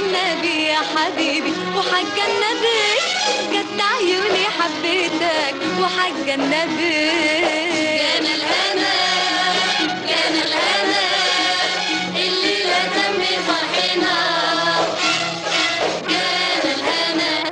النبي يا حبيبي وحق النبي قد عيوني حبيتك وحق النبي كان الهنا كان الهنا اللي لا تم فرحنا كان الهنا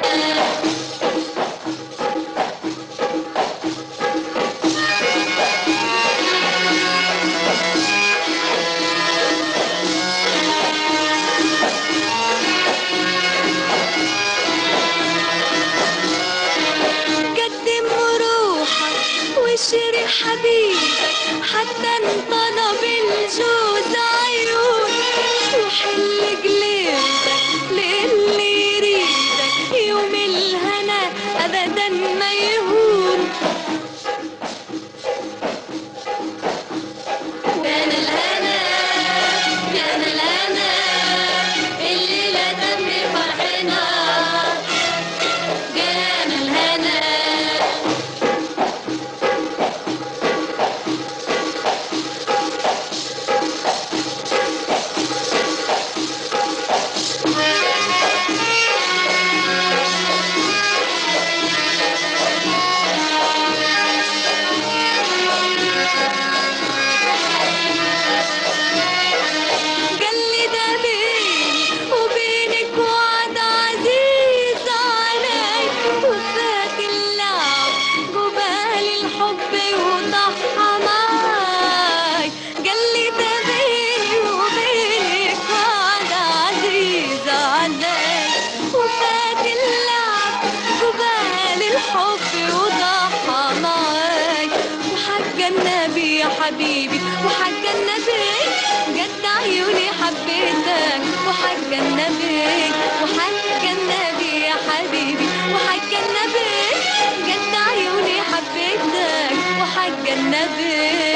قدم روحك واشري حبيبك حتى انطلب الجوز عيون وحل قلبك للي يريدك يوم الهنا ابدا ما يهون كان الهنا كان الهنا اللي لا تم فرحنا كان الهنا قال لي ده بيني وبينك وعد عزيز علي وفات اللعب جبال الحب وضحى معاي قال لي ده بيني وبينك وعد عزيز علي وفات اللعب جبال الحب وضحى معاي وحق النبي يا حبيبي وحق النبي قد عيوني حبيتك وحق النبي وحق النبي يا حبيبي وحق النبي قد عيوني حبيتك وحق النبي